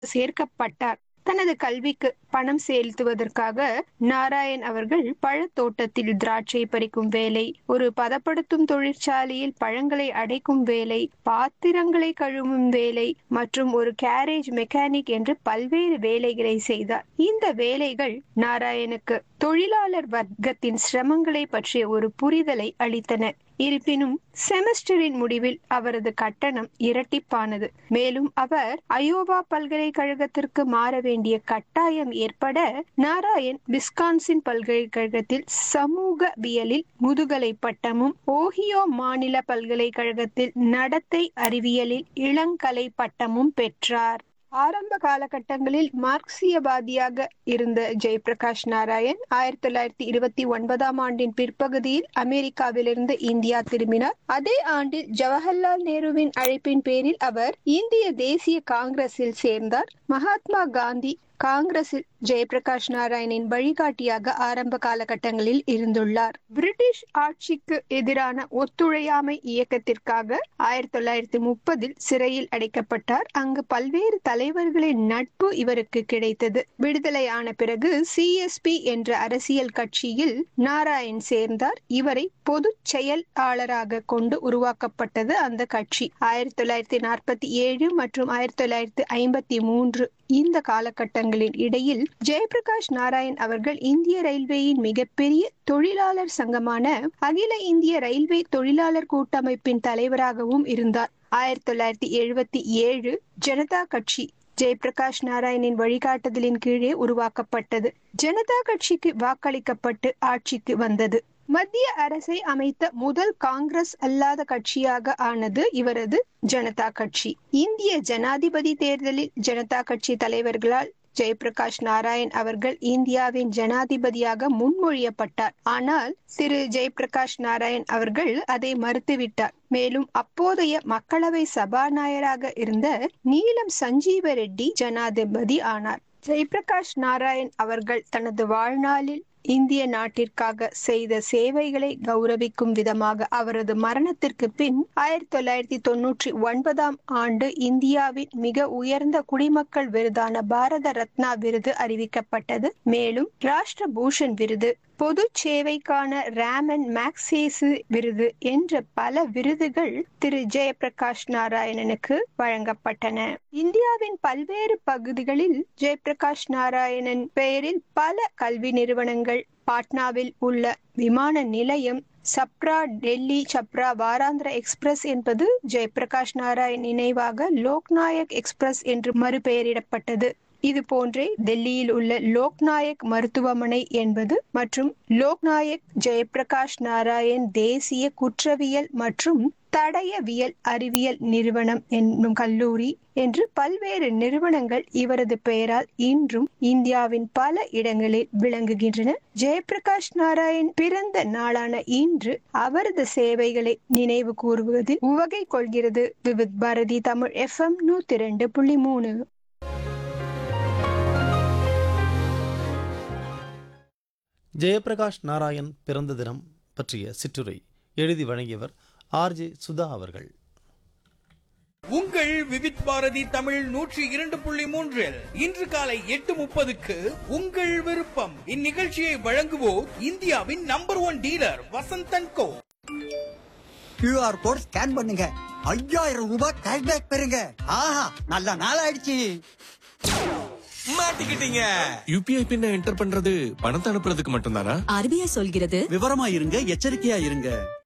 சேர்க்கப்பட்டார் தனது கல்விக்கு பணம் செலுத்துவதற்காக நாராயண் அவர்கள் பழத்தோட்டத்தில் திராட்சை பறிக்கும் வேலை ஒரு பதப்படுத்தும் தொழிற்சாலையில் பழங்களை அடைக்கும் வேலை பாத்திரங்களை கழுவும் வேலை மற்றும் ஒரு கேரேஜ் மெக்கானிக் என்று பல்வேறு வேலைகளை செய்தார் இந்த வேலைகள் நாராயணுக்கு தொழிலாளர் வர்க்கத்தின் சிரமங்களை பற்றிய ஒரு புரிதலை அளித்தன இருப்பினும் செமஸ்டரின் முடிவில் அவரது கட்டணம் இரட்டிப்பானது மேலும் அவர் அயோவா பல்கலைக்கழகத்திற்கு மாற வேண்டிய கட்டாயம் ஏற்பட நாராயண் விஸ்கான்சின் பல்கலைக்கழகத்தில் சமூகவியலில் முதுகலை பட்டமும் ஓஹியோ மாநில பல்கலைக்கழகத்தில் நடத்தை அறிவியலில் இளங்கலை பட்டமும் பெற்றார் ஆரம்ப காலகட்டங்களில் மார்க்சியவாதியாக இருந்த ஜெயபிரகாஷ் நாராயண் ஆயிரத்தி தொள்ளாயிரத்தி இருபத்தி ஒன்பதாம் ஆண்டின் பிற்பகுதியில் அமெரிக்காவிலிருந்து இந்தியா திரும்பினார் அதே ஆண்டில் ஜவஹர்லால் நேருவின் அழைப்பின் பேரில் அவர் இந்திய தேசிய காங்கிரஸில் சேர்ந்தார் மகாத்மா காந்தி காங்கிரஸில் ஜெயபிரகாஷ் நாராயணின் வழிகாட்டியாக ஆரம்ப காலகட்டங்களில் இருந்துள்ளார் பிரிட்டிஷ் ஆட்சிக்கு எதிரான ஒத்துழையாமை இயக்கத்திற்காக ஆயிரத்தி தொள்ளாயிரத்தி முப்பதில் சிறையில் அடைக்கப்பட்டார் அங்கு பல்வேறு தலைவர்களின் நட்பு இவருக்கு கிடைத்தது விடுதலை ஆன பிறகு சிஎஸ்பி என்ற அரசியல் கட்சியில் நாராயண் சேர்ந்தார் இவரை பொது செயலாளராக கொண்டு உருவாக்கப்பட்டது அந்த கட்சி ஆயிரத்தி தொள்ளாயிரத்தி நாற்பத்தி ஏழு மற்றும் ஆயிரத்தி தொள்ளாயிரத்தி ஐம்பத்தி மூன்று இந்த காலகட்டங்களின் இடையில் ஜெயபிரகாஷ் நாராயண் அவர்கள் இந்திய ரயில்வேயின் மிகப்பெரிய தொழிலாளர் சங்கமான அகில இந்திய ரயில்வே தொழிலாளர் கூட்டமைப்பின் தலைவராகவும் இருந்தார் ஆயிரத்தி தொள்ளாயிரத்தி எழுபத்தி ஏழு ஜனதா கட்சி ஜெயபிரகாஷ் நாராயணின் வழிகாட்டுதலின் கீழே உருவாக்கப்பட்டது ஜனதா கட்சிக்கு வாக்களிக்கப்பட்டு ஆட்சிக்கு வந்தது மத்திய அரசை அமைத்த முதல் காங்கிரஸ் அல்லாத கட்சியாக ஆனது இவரது ஜனதா கட்சி இந்திய ஜனாதிபதி தேர்தலில் ஜனதா கட்சி தலைவர்களால் ஜெயபிரகாஷ் நாராயண் அவர்கள் இந்தியாவின் ஜனாதிபதியாக முன்மொழியப்பட்டார் ஆனால் திரு ஜெயபிரகாஷ் நாராயண் அவர்கள் அதை மறுத்துவிட்டார் மேலும் அப்போதைய மக்களவை சபாநாயகராக இருந்த நீலம் சஞ்சீவ ரெட்டி ஜனாதிபதி ஆனார் ஜெயபிரகாஷ் நாராயண் அவர்கள் தனது வாழ்நாளில் இந்திய நாட்டிற்காக செய்த சேவைகளை கௌரவிக்கும் விதமாக அவரது மரணத்திற்கு பின் ஆயிரத்தி தொள்ளாயிரத்தி தொன்னூற்றி ஒன்பதாம் ஆண்டு இந்தியாவின் மிக உயர்ந்த குடிமக்கள் விருதான பாரத ரத்னா விருது அறிவிக்கப்பட்டது மேலும் ராஷ்டிர பூஷன் விருது பொது சேவைக்கான ரேமன் மேக்சேசு விருது என்ற பல விருதுகள் திரு ஜெயபிரகாஷ் நாராயணனுக்கு வழங்கப்பட்டன இந்தியாவின் பல்வேறு பகுதிகளில் ஜெயபிரகாஷ் நாராயணன் பெயரில் பல கல்வி நிறுவனங்கள் பாட்னாவில் உள்ள விமான நிலையம் சப்ரா டெல்லி சப்ரா வாராந்திர எக்ஸ்பிரஸ் என்பது ஜெயபிரகாஷ் நாராயண் நினைவாக லோக்நாயக் எக்ஸ்பிரஸ் என்று மறுபெயரிடப்பட்டது இது போன்றே டெல்லியில் உள்ள லோக்நாயக் மருத்துவமனை என்பது மற்றும் லோக்நாயக் ஜெயபிரகாஷ் நாராயண் தேசிய குற்றவியல் மற்றும் தடயவியல் அறிவியல் நிறுவனம் என்னும் கல்லூரி என்று பல்வேறு நிறுவனங்கள் இவரது பெயரால் இன்றும் இந்தியாவின் பல இடங்களில் விளங்குகின்றன ஜெயபிரகாஷ் நாராயண் பிறந்த நாளான இன்று அவரது சேவைகளை நினைவு கூறுவதில் உவகை கொள்கிறது விவித் பாரதி தமிழ் எஃப்எம் நூத்தி ரெண்டு புள்ளி மூணு ஜெயபிரகாஷ் நாராயண் பிறந்த தினம் பற்றிய சிற்றுரை எழுதி வழங்கியவர் ஆர்ஜே சுதா அவர்கள் உங்கள் விவித் பாரதி தமிழ் நூற்றி இரண்டு புள்ளி மூன்றில் இன்று காலை எட்டு முப்பதுக்கு உங்கள் விருப்பம் இந்நிகழ்ச்சியை வழங்குவோர் இந்தியாவின் number one dealer Vasanthan Co QR code scan பண்ணுங்க ஐயாயிரம் ரூபாய் கேஷ்பேக் பெறுங்க ஆஹா நல்ல நாள் ஆயிடுச்சு மாட்டிக்கிட்டீங்க யூபிஐ பின்ன என்டர் பண்றது பணத்தை அனுப்புறதுக்கு மட்டும்தானா ஆர்பிஐ சொல்கிறது விவரமா இருங்க எச்சரிக்கையா இருங்க